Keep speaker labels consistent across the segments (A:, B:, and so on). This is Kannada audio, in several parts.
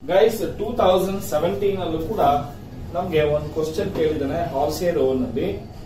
A: ಗೈಸ್ ಟೂ ತೌಸಂಡ್ ಸೆವೆಂಟೀನ್ ಅಲ್ಲೂ ಕೂಡ ನಮ್ಗೆ ಒಂದು ಕ್ವಶನ್ ಕೇಳಿದಾನೆ ಹಾಲ್ಸೇಲ್ ಓನ್ ಅಲ್ಲಿ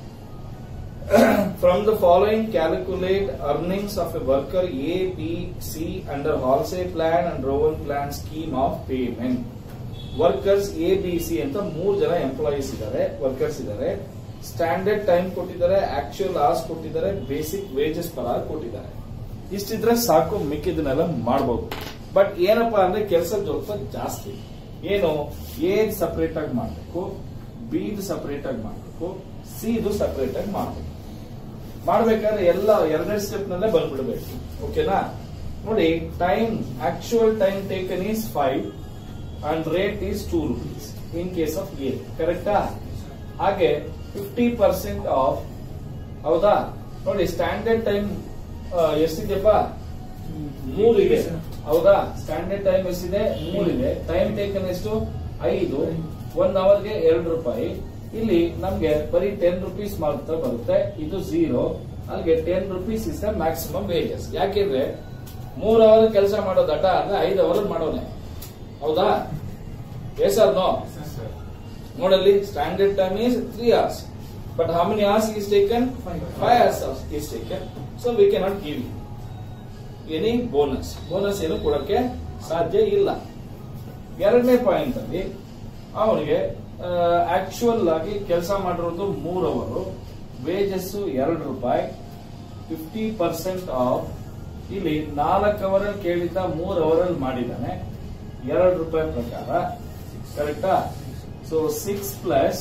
A: from the following calculate earnings of a worker A B C under Halsey plan and Rowan plan scheme of payment workers A B C ಅಂತ ಮೂರು ಜನ ಎಂಪ್ಲಾಯೀಸ್ ಇದ್ದಾರೆ ವರ್ಕರ್ಸ್ ಇದ್ದಾರೆ ಸ್ಟ್ಯಾಂಡರ್ಡ್ ಟೈಮ್ ಕೊಟ್ಟಿದ್ದಾರೆ ಆಕ್ಚುಯಲ್ ಆರ್ಸ್ ಕೊಟ್ಟಿದ್ದಾರೆ ಬೇಸಿಕ್ ವೇಜಸ್ ಪರ್ ಅವರ್ ಕೊಟ್ಟಿದ್ದಾರೆ ಇಷ್ಟಿದ್ರೆ ಸಾಕು ಮಿಕ್ಕಿದನ್ನೆಲ್ಲ ಮಾಡಬಹುದು ಬಟ್ ಏನಪ್ಪಾ ಅಂದ್ರೆ ಕೆಲಸ ಸ್ವಲ್ಪ ಜಾಸ್ತಿ ಏನು ಏಜ್ ಸಪರೇಟ್ ಆಗಿ ಮಾಡಬೇಕು ಬಿದು ಸಪರೇಟ್ ಆಗಿ ಮಾಡಬೇಕು ಸಿದು ಸಪರೇಟ್ ಆಗಿ ಮಾಡಬೇಕು ಮಾಡ್ಬೇಕಾದ್ರೆ ಎಲ್ಲ ಎರಡನೇ ಸ್ಟೆಪ್ ನಲ್ಲೇ ಬಂದ್ಬಿಡ್ಬೇಕು ಓಕೆನಾ ನೋಡಿ time actual time taken is five and rate is two rupees in case of a ಕರೆಕ್ಟಾ ಹಾಗೆ ಫಿಫ್ಟಿ ಪರ್ಸೆಂಟ್ ಆಫ್ ಹೌದಾ ನೋಡಿ ಸ್ಟ್ಯಾಂಡರ್ಡ್ ಟೈಮ್ ಎಷ್ಟಿದೆಯಪ್ಪ ಮೂರಿದೆ ಹೌದಾ ಸ್ಟ್ಯಾಂಡರ್ಡ್ ಟೈಮ್ ಎಷ್ಟಿದೆ ಮೂರಿದೆ ಟೈಮ್ ಟೇಕನ್ ಎಷ್ಟು ಐದು ಒನ್ ಅವರ್ಗೆ ಎರಡು ರೂಪಾಯಿ ಇಲ್ಲಿ ನಮ್ಗೆ ಬರೀ ಟೆನ್ ರುಪೀಸ್ ಮಾತ್ರ ಬರುತ್ತೆ ಇದು ಝೀರೋ ಅಲ್ಲಿಗೆ ten rupees is the maximum wages ಯಾಕೆಂದ್ರೆ ಮೂರ್ ಅವರ್ ಕೆಲಸ ಮಾಡೋ ದಡ್ಡ ಅಂದ್ರೆ ಐದು ಅವರ್ ಮಾಡೋನೆ ಹೌದಾ ಎಸ್ ಆರ್ ನೋ ನೋಡಲ್ಲಿ standard time is three hours but how many hours is taken five hours is taken so we cannot give you any bonus bonus ಏನು ಕೊಡಕ್ಕೆ ಸಾಧ್ಯ ಇಲ್ಲ ಎರಡನೇ ಪಾಯಿಂಟ್ ಅಲ್ಲಿ ಅವನಿಗೆ ಆಕ್ಚುಯಲ್ ಆಗಿ ಕೆಲಸ ಮಾಡಿರೋದು ಮೂರ್ ಅವರು ವೇಜಸ್ ಎರಡು ರೂಪಾಯಿ ಫಿಫ್ಟಿ ಪರ್ಸೆಂಟ್ ಆಫ್ ಇಲ್ಲಿ ನಾಲ್ಕು ಅವರ್ ಕೇಳಿದ್ದ ಮೂರ್ ಅವರಲ್ಲಿ ಮಾಡಿದ್ದಾನೆ ಎರಡು ರೂಪಾಯಿ ಪ್ರಕಾರ ಕರೆಕ್ಟಾ so six plus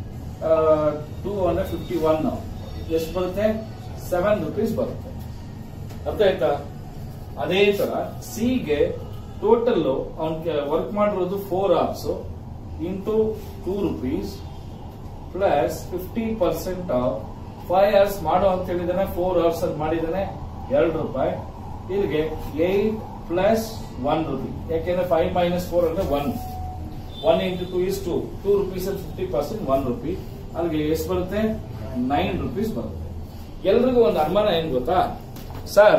A: two hundred fifty one ಎಷ್ಟು ಬರುತ್ತೆ ಸೆವೆನ್ ರುಪೀಸ್ ಬರುತ್ತೆ ಅರ್ಥ ಆಯ್ತಾ ಅದೇ ತರ ಸಿಗೆ ಟೋಟಲ್ ಅವನ್ ವರ್ಕ್ ಮಾಡಿರೋದು four hours into two rupees plus fifty percent of five hours ಮಾಡೋ ಅಂತ ಹೇಳಿದಾನೆ ಫೋರ್ ಅವರ್ಸ್ ಅಲ್ಲಿ ಮಾಡಿದಾನೆ ಎರಡು ರೂಪಾಯಿ ಇಲ್ಲಿಗೆ ಏಟ್ ಪ್ಲಸ್ ಒನ್ ರುಪಿ ಯಾಕೆಂದ್ರೆ ಫೈವ್ ಮೈನಸ್ ಫೋರ್ ಅಂದ್ರೆ one one into two is two two rupees fifty percent one rupee ಅಲ್ಲಿಗೆ ಎಷ್ಟು ಬರುತ್ತೆ ನೈನ್ ರುಪೀಸ್ ಬರುತ್ತೆ ಎಲ್ರಿಗೂ ಒಂದು ಅನುಮಾನ ಏನ್ ಗೊತ್ತಾ ಸರ್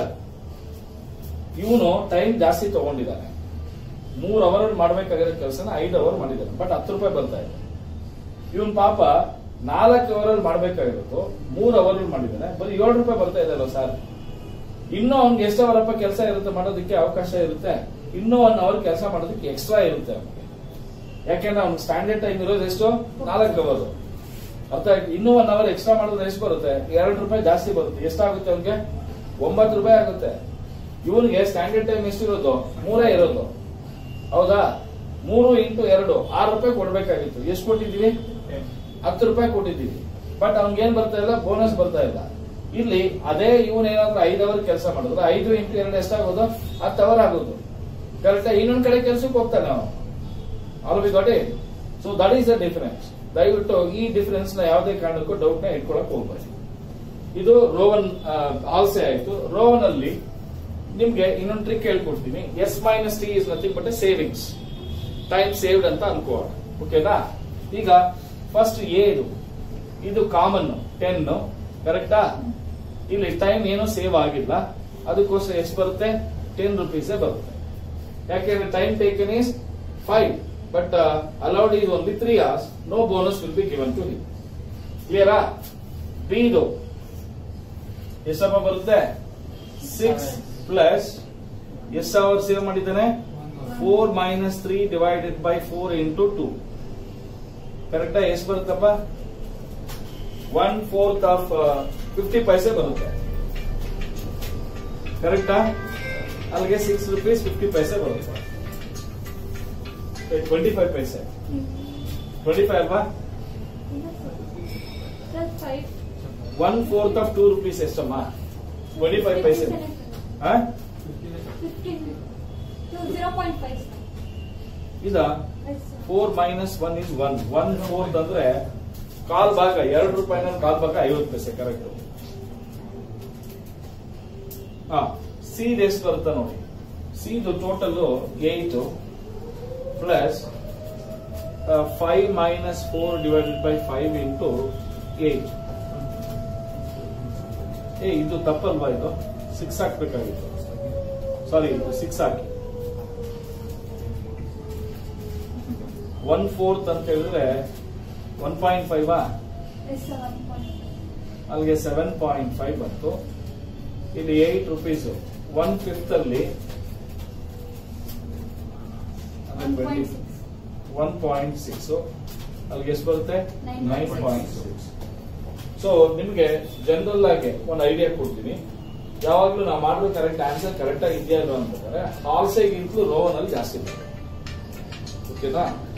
A: ಇವನು ಟೈಮ್ ಜಾಸ್ತಿ ತಗೊಂಡಿದ್ದಾನೆ ಮೂರ್ ಅವರ್ ಮಾಡ್ಬೇಕಾಗಿರೋ ಕೆಲಸನ ಐದು ಅವರ್ ಮಾಡಿದ್ದಾನೆ ಬಟ್ ಹತ್ತು ರೂಪಾಯಿ ಬರ್ತಾ ಇದೆ ಇವನ್ ಪಾಪ ನಾಲ್ಕು ಅವರ್ ಮಾಡ್ಬೇಕಾಗಿರೋದು ಮೂರ್ ಅವರ್ ಮಾಡಿದ್ದಾನೆ ಬರೀ ಏಳು ರೂಪಾಯಿ ಬರ್ತಾ ಇದೆಯಲ್ಲ ಸರ್ ಇನ್ನೂ ಅವ್ನಿಗೆ ಎಷ್ಟು ಅವರಪ್ಪ ಕೆಲಸ ಇರುತ್ತೆ ಮಾಡೋದಕ್ಕೆ ಅವಕಾಶ ಇರುತ್ತೆ ಇನ್ನೂ ಒನ್ ಅವರ್ ಕೆಲಸ ಮಾಡೋದಕ್ಕೆ ಎಕ್ಸ್ಟ್ರಾ ಇರುತ್ತೆ ಅವನಿಗೆ ಯಾಕೆಂದ್ರೆ ಅವ್ನಿಗೆ ಸ್ಟ್ಯಾಂಡರ್ಡ್ ಟೈಮ್ ಇರೋದು ಎಷ್ಟು ನಾಲ್ಕು ಅವರ್ ಅರ್ಥ ಆಯ್ತು ಇನ್ನೂ ಒನ್ ಅವರ್ ಎಕ್ಸ್ಟ್ರಾ ಮಾಡಿದ್ರೆ ಎಷ್ಟು ಬರುತ್ತೆ ಎರಡು ರೂಪಾಯಿ ಜಾಸ್ತಿ ಬರುತ್ತೆ ಎಷ್ಟಾಗುತ್ತೆ ಅವ್ನಿಗೆ ಒಂಬತ್ತು ರೂಪಾಯಿ ಆಗುತ್ತೆ ಇವನಿಗೆ ಸ್ಟ್ಯಾಂಡರ್ಡ್ ಟೈಮ್ ಎಷ್ಟಿರೋದು ಮೂರೇ ಇರೋದು ಹೌದಾ ಮೂರು ಇಂಟು ಎರಡು ಆರು ರೂಪಾಯಿ ಕೊಡ್ಬೇಕಾಗಿತ್ತು ಎಷ್ಟು ಕೊಟ್ಟಿದೀವಿ ಹತ್ತು ರೂಪಾಯಿ ಕೊಟ್ಟಿದ್ದೀವಿ ಬಟ್ ಅವ್ನಿಗೆ ಏನ್ ಬರ್ತಾ ಇಲ್ಲ ಬೋನಸ್ ಬರ್ತಾ ಇಲ್ಲ ಇಲ್ಲಿ ಅದೇ ಇವನ್ ಏನಾದ್ರು ಐದು ಅವರ್ ಕೆಲಸ ಮಾಡಿದ್ರೆ ಐದು ಇಂಟು ಎರಡು ಎಷ್ಟಾಗೋದು ಹತ್ತು ಅವರ್ ಆಗೋದು ಕರೆಕ್ಟ್ ಇನ್ನೊಂದ್ ಕಡೆ ಕೆಲ್ಸಕ್ಕೆ ಹೋಗ್ತಾನೆ ನಾವು all we got it so that is the difference ದಯವಿಟ್ಟು ಈ ಡಿಫರೆನ್ಸ್ ನ ಯಾವುದೇ ಕಾರಣಕ್ಕೂ ಡೌಟ್ ನ ಇಟ್ಕೊಳಕ್ ಹೋಗ್ಬೇಡಿ ಇದು ರೋವನ್ ಆಲ್ಸೆ ಆಯ್ತು ರೋವನ್ ಅಲ್ಲಿ ನಿಮ್ಗೆ ಇನ್ನೊಂದು ಟ್ರಿಕ್ ಹೇಳ್ಕೊಡ್ತೀನಿ S minus T is nothing but savings time saved ಅಂತ ಅನ್ಕೋಣ ಓಕೆನಾ ಈಗ ಫಸ್ಟ್ ಎ ಇದು ಇದು ಕಾಮನ್ ಟೆನ್ ಕರೆಕ್ಟಾ ಇಲ್ಲಿ ಟೈಮ್ ಏನೋ ಸೇವ್ ಆಗಿಲ್ಲ ಅದಕ್ಕೋಸ್ಕರ ಎಷ್ಟು ಬರುತ್ತೆ ಟೆನ್ ರುಪೀಸ್ ಬರುತ್ತೆ ಯಾಕೆಂದ್ರೆ time taken is five but allowed is only three hours no bonus will be given to him ಕ್ಲಿಯರಾ ಬಿದು ಎಷ್ಟಪ್ಪ ಬರುತ್ತೆ ಸಿಕ್ಸ್ ಪ್ಲಸ್ ಎಷ್ಟು ಅವರ್ ಸೇವ್ ಮಾಡಿದ್ದಾನೆ four minus three divided by four into two ಕರೆಕ್ಟಾ ಎಷ್ಟು ಬರುತ್ತಪ್ಪ one fourth of fifty paise ಬರುತ್ತೆ ಕರೆಕ್ಟಾ ಅಲ್ಲಿಗೆ ಸಿಕ್ಸ್ ರುಪೀಸ್ ಫಿಫ್ಟಿ ಪೈಸೆ ಬರುತ್ತೆ twenty five paise twenty five ಅಲ್ವಾ
B: Plus five.
A: One fourth of two rupees ಎಷ್ಟಮ್ಮ ಟ್ವೆಂಟಿ ಫೈವ್ ಪೈಸೆ ಹಾ
B: Fifteen. No, zero point five.
A: ಇದ
B: Yes, sir.
A: Four minus one is one one fourth ಅಂದ್ರೆ ಕಾಲ್ ಭಾಗ ಎರಡು ರೂಪಾಯಿನ ಕಾಲ್ ಭಾಗ ಐವತ್ತು ಪೈಸೆ ಕರೆಕ್ಟ್ ಹಾ ಸಿ ಎಷ್ಟು ಬರುತ್ತೆ ನೋಡಿ ಸಿದು total eight plus five minus four divided by five into eight ಏ ಇದು ತಪ್ಪಲ್ವಾ ಇದು ಸಿಕ್ಸ್ ಹಾಕ್ಬೇಕಾಗಿತ್ತು ಸಾರಿ ಇದು ಸಿಕ್ಸ್ ಹಾಕಿ ಒನ್ ಫೋರ್ತ್ ಅಂತ ಹೇಳಿದ್ರೆ one point five
B: is seven point
A: ಅಲ್ಲಿಗೆ ಸೆವೆನ್ ಪಾಯಿಂಟ್ ಫೈವ್ ಬಂತು ಇಲ್ಲಿ ಏಟ್ ರುಪೀಸ್ ಒನ್ ಫಿಫ್ತ್ ಅಲ್ಲಿ
B: one point six
A: one point six ಅಲ್ಲಿಗೆ ಎಷ್ಟು ಬರುತ್ತೆ
B: Nine
A: nine
B: point
A: point six so ನಿಮ್ಗೆ ಜನರಲ್ ಆಗಿ ಒಂದು ಐಡಿಯಾ ಕೊಡ್ತೀನಿ ಯಾವಾಗ್ಲೂ ನಾವು ಮಾಡಿರೋ ಕರೆಕ್ಟ್ ಆನ್ಸರ್ ಕರೆಕ್ಟ್ ಆಗಿ ಇದೆಯಾ ಇಲ್ವಾ ಅಂತಂದ್ರೆ ಹಾಲ್ಸೆಗಿಂತಲೂ ರೋವನ್ ಅಲ್ಲಿ ಜಾಸ್ತಿ ಬರುತ್ತೆ ಓಕೆನಾ